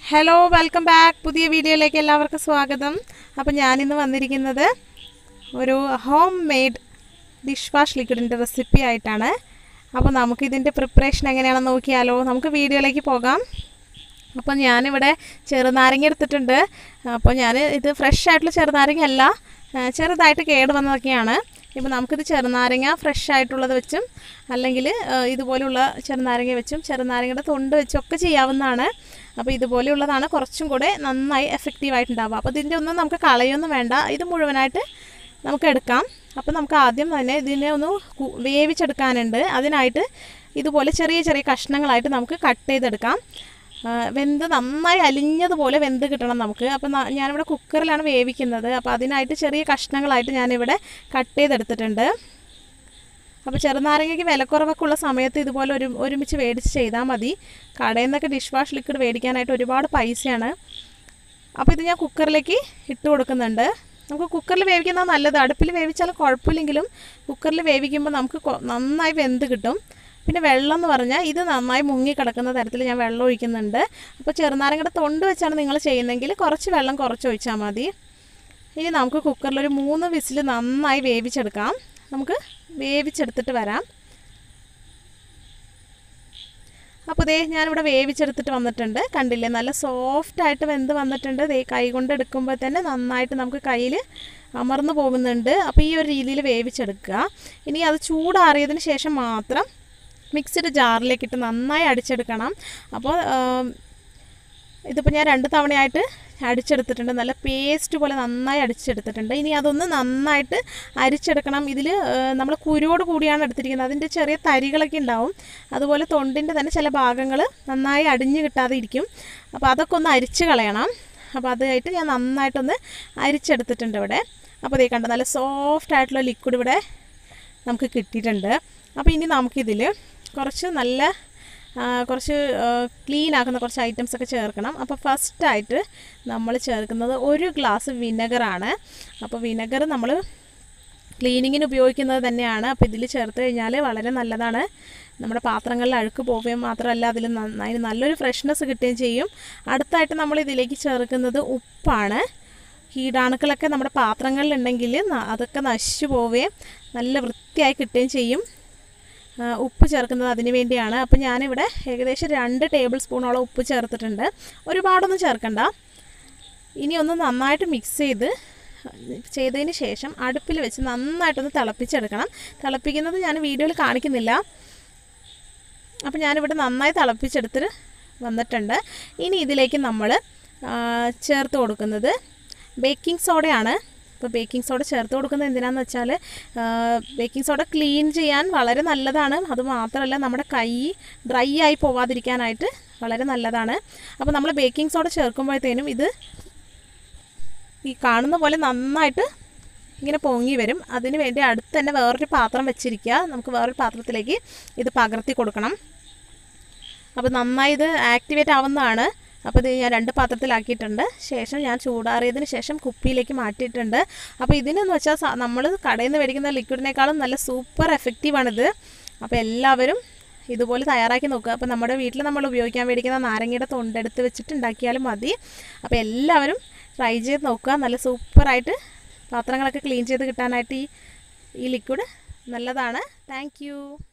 hello welcome back പുതിയ വീഡിയോയിലേക്ക് എല്ലാവർക്കും സ്വാഗതം അപ്പോൾ ഞാനിന്ന് വന്നിരിക്കുന്നത് ഒരു ഹോം മെയ്ഡ് ഡിഷ് വാഷ് ലിക്വിഡിൻ്റെ റെസിപ്പി ആയിട്ടാണ് അപ്പോൾ നമുക്കിതിൻ്റെ പ്രിപ്പറേഷൻ എങ്ങനെയാണെന്ന് നോക്കിയാലോ നമുക്ക് വീഡിയോയിലേക്ക് പോകാം അപ്പോൾ ഞാനിവിടെ ചെറുനാരങ്ങ എടുത്തിട്ടുണ്ട് അപ്പോൾ ഞാൻ ഇത് ഫ്രഷ് ആയിട്ടുള്ള ചെറുനാരങ്ങ അല്ല ആ, ചെറുതായിട്ട് കേട് വന്നതൊക്കെയാണ് ഇപ്പോൾ നമുക്കിത് ചെറുനാരങ്ങ ഫ്രഷ് ആയിട്ടുള്ളത് വെച്ചും അല്ലെങ്കിൽ ആ, ഇതുപോലെയുള്ള ചെറുനാരങ്ങ വെച്ചും ചെറുനാരങ്ങയുടെ തൊണ്ട് വെച്ചൊക്കെ ചെയ്യാവുന്നതാണ് അപ്പോൾ ഇതുപോലെയുള്ളതാണ് കുറച്ചും കൂടെ നന്നായി എഫക്റ്റീവ് ആയിട്ടുണ്ടാവുക അപ്പോൾ ഇതിൻ്റെ ഒന്നും നമുക്ക് കളയൊന്നും വേണ്ട ഇത് മുഴുവനായിട്ട് നമുക്ക് എടുക്കാം അപ്പോൾ നമുക്ക് ആദ്യം തന്നെ ഇതിനെ ഒന്ന് കു- വേവിച്ചെടുക്കാനുണ്ട് അതിനായിട്ട് ഇതുപോലെ ചെറിയ ചെറിയ കഷ്ണങ്ങളായിട്ട് നമുക്ക് കട്ട് ചെയ്തെടുക്കാം ആ, വെന്ത് നന്നായി അലിഞ്ഞതുപോലെ വെന്ത് കിട്ടണം നമുക്ക് അപ്പോൾ ന- ഞാനിവിടെ കുക്കറിലാണ് വേവിക്കുന്നത് അപ്പോൾ അതിനായിട്ട് ചെറിയ കഷ്ണങ്ങളായിട്ട് ഞാനിവിടെ കട്ട് ചെയ്തെടുത്തിട്ടുണ്ട് അപ്പോൾ ചെറുനാരങ്ങയ്ക്ക് വിലക്കുറവൊക്കെ ഉള്ള സമയത്ത് ഇതുപോലെ ഒരു ഒരുമിച്ച് മേടിച്ച് ചെയ്താൽ മതി കടയിൽ നിന്നൊക്കെ ഡിഷ് വാഷ് ലിക്വിഡ് മേടിക്കാനായിട്ട് ഒരുപാട് പൈസയാണ് അപ്പോൾ ഇത് ഞാൻ കുക്കറിലേക്ക് ഇട്ട് കൊടുക്കുന്നുണ്ട് നമുക്ക് കുക്കറിൽ വേവിക്കുന്നത് നല്ലത് അടുപ്പിൽ വേവിച്ചാലും കുഴപ്പമില്ലെങ്കിലും കുക്കറിൽ വേവിക്കുമ്പോൾ നമുക്ക് കൊ- നന്നായി വെന്ത് കിട്ടും പിന്നെ വെള്ളം എന്ന് പറഞ്ഞാൽ ഇത് നന്നായി മുങ്ങി കിടക്കുന്ന തരത്തിൽ ഞാൻ വെള്ളം ഒഴിക്കുന്നുണ്ട് അപ്പോൾ ചെറുനാരങ്ങയുടെ തൊണ്ട് വെച്ചാണ് നിങ്ങൾ ചെയ്യുന്നതെങ്കിൽ കുറച്ച് വെള്ളം കുറച്ച് ഒഴിച്ചാൽ മതി ഇനി നമുക്ക് കുക്കറിൽ ഒരു മൂന്ന് വിസിൽ നന്നായി വേവിച്ചെടുക്കാം നമുക്ക് വേവിച്ചെടുത്തിട്ട് വരാം അപ്പോൾ ദേ ഞാനിവിടെ വേവിച്ചെടുത്തിട്ട് വന്നിട്ടുണ്ട് കണ്ടില്ലേ നല്ല സോഫ്റ്റ് ആയിട്ട് വെന്ത് വന്നിട്ടുണ്ട് ദേ കൈ കൊണ്ട് എടുക്കുമ്പോൾ തന്നെ നന്നായിട്ട് നമുക്ക് കയ്യിൽ അമർന്നു പോകുന്നുണ്ട് അപ്പോൾ ഈ ഒരു രീതിയിൽ വേവിച്ചെടുക്കുക ഇനി അത് ചൂടാറിയതിന് ശേഷം മാത്രം മിക്സിഡ് ജാറിലേക്ക് ഇട്ട് നന്നായി അടിച്ചെടുക്കണം അപ്പോൾ ഇതിപ്പോൾ ഞാൻ രണ്ട് തവണയായിട്ട് അടിച്ചെടുത്തിട്ടുണ്ട് നല്ല പേസ്റ്റ് പോലെ നന്നായി അടിച്ചെടുത്തിട്ടുണ്ട് ഇനി അതൊന്ന് നന്നായിട്ട് അരിച്ചെടുക്കണം ഇതിൽ നമ്മൾ കുരുവോട് കൂടിയാണ് എടുത്തിരിക്കുന്നത് അതിൻ്റെ ചെറിയ തരികളൊക്കെ ഉണ്ടാവും അതുപോലെ തൊണ്ടിൻ്റെ തന്നെ ചില ഭാഗങ്ങൾ നന്നായി അടിഞ്ഞു കിട്ടാതെ ഇരിക്കും അപ്പോൾ അതൊക്കെ ഒന്ന് അരിച്ച് കളയണം അപ്പോൾ അതായിട്ട് ഞാൻ നന്നായിട്ടൊന്ന് അരിച്ചെടുത്തിട്ടുണ്ട് ഇവിടെ അപ്പോൾ ഇതേ കണ്ട നല്ല സോഫ്റ്റ് ആയിട്ടുള്ള ലിക്വിഡ് ഇവിടെ നമുക്ക് കിട്ടിയിട്ടുണ്ട് അപ്പോൾ ഇനി നമുക്കിതിൽ കുറച്ച് നല്ല ആ, കുറച്ച് ക്ലീൻ ആക്കുന്ന കുറച്ച് ഐറ്റംസ് ഒക്കെ ചേർക്കണം അപ്പോൾ ഫസ്റ്റായിട്ട് നമ്മൾ ചേർക്കുന്നത് ഒരു ഗ്ലാസ് വിനെഗറാണ് അപ്പോൾ വിനെഗർ നമ്മൾ ക്ലീനിങ്ങിന് ഉപയോഗിക്കുന്നത് തന്നെയാണ് അപ്പോൾ ഇതിൽ ചേർത്ത് കഴിഞ്ഞാൽ വളരെ നല്ലതാണ് നമ്മുടെ പാത്രങ്ങളിൽ അഴുക്ക് പോവുകയും മാത്രമല്ല അതിൽ നന്നായി നല്ലൊരു ഫ്രഷ്നെസ് കിട്ടുകയും ചെയ്യും അടുത്തായിട്ട് നമ്മൾ ഇതിലേക്ക് ചേർക്കുന്നത് ഉപ്പാണ് കീടാണുക്കളൊക്കെ നമ്മുടെ പാത്രങ്ങളിലുണ്ടെങ്കിൽ ന- അതൊക്കെ നശിച്ചു പോവുകയും നല്ല വൃത്തിയായി കിട്ടുകയും ചെയ്യും ആ, ഉപ്പ് ചേർക്കുന്നത് അതിന് വേണ്ടിയാണ് അപ്പോൾ ഞാനിവിടെ ഏകദേശം രണ്ട് ടേബിൾ സ്പൂണോളം ഉപ്പ് ചേർത്തിട്ടുണ്ട് ഒരുപാടൊന്നും ചേർക്കണ്ട ഇനി ഒന്ന് നന്നായിട്ട് മിക്സ് ചെയ്ത് ചെയ്തതിന് ശേഷം അടുപ്പിൽ വെച്ച് നന്നായിട്ടൊന്ന് തിളപ്പിച്ചെടുക്കണം തിളപ്പിക്കുന്നത് ഞാൻ വീഡിയോയിൽ കാണിക്കുന്നില്ല അപ്പോൾ ഞാനിവിടെ നന്നായി തിളപ്പിച്ചെടുത്തിട്ട് വന്നിട്ടുണ്ട് ഇനി ഇതിലേക്ക് നമ്മൾ ചേർത്ത് കൊടുക്കുന്നത് ബേക്കിംഗ് സോഡയാണ് ഇപ്പോൾ ബേക്കിംഗ് സോഡ ചേർത്ത് കൊടുക്കുന്നത് എന്തിനാന്ന് വെച്ചാൽ ബേക്കിംഗ് സോഡ ക്ലീൻ ചെയ്യാൻ വളരെ നല്ലതാണ് അത് മാത്രമല്ല നമ്മുടെ കൈ ഡ്രൈ ആയി പോവാതിരിക്കാനായിട്ട് വളരെ നല്ലതാണ് അപ്പോൾ നമ്മൾ ബേക്കിംഗ് സോഡ ചേർക്കുമ്പോഴത്തേനും ഇത് ഈ കാണുന്ന പോലെ നന്നായിട്ട് ഇങ്ങനെ പൊങ്ങി വരും അതിന് വേണ്ടി അടുത്ത് തന്നെ വേറൊരു പാത്രം വെച്ചിരിക്കുക നമുക്ക് വേറൊരു പാത്രത്തിലേക്ക് ഇത് പകർത്തി കൊടുക്കണം അപ്പോൾ നന്നായി ഇത് ആക്ടിവേറ്റ് ആവുന്നതാണ് അപ്പോൾ ഇത് ഞാൻ രണ്ട് പാത്രത്തിലാക്കിയിട്ടുണ്ട് ശേഷം ഞാൻ ചൂടാറിയതിന് ശേഷം കുപ്പിയിലേക്ക് മാറ്റിയിട്ടുണ്ട് അപ്പോൾ ഇതിനെന്ന് വെച്ചാൽ നമ്മൾ കടയിൽ നിന്ന് മേടിക്കുന്ന ലിക്വിഡിനേക്കാളും നല്ല സൂപ്പർ എഫക്റ്റീവാണിത് അപ്പോൾ എല്ലാവരും ഇതുപോലെ തയ്യാറാക്കി നോക്കുക അപ്പോൾ നമ്മുടെ വീട്ടിൽ നമ്മൾ ഉപയോഗിക്കാൻ മേടിക്കുന്ന നാരങ്ങയുടെ തൊണ്ടെടുത്ത് വെച്ചിട്ട് ഉണ്ടാക്കിയാലും മതി അപ്പോൾ എല്ലാവരും ട്രൈ ചെയ്ത് നോക്കുക നല്ല സൂപ്പറായിട്ട് പാത്രങ്ങളൊക്കെ ക്ലീൻ ചെയ്ത് കിട്ടാനായിട്ട് ഈ ഈ ലിക്വിഡ് നല്ലതാണ് താങ്ക്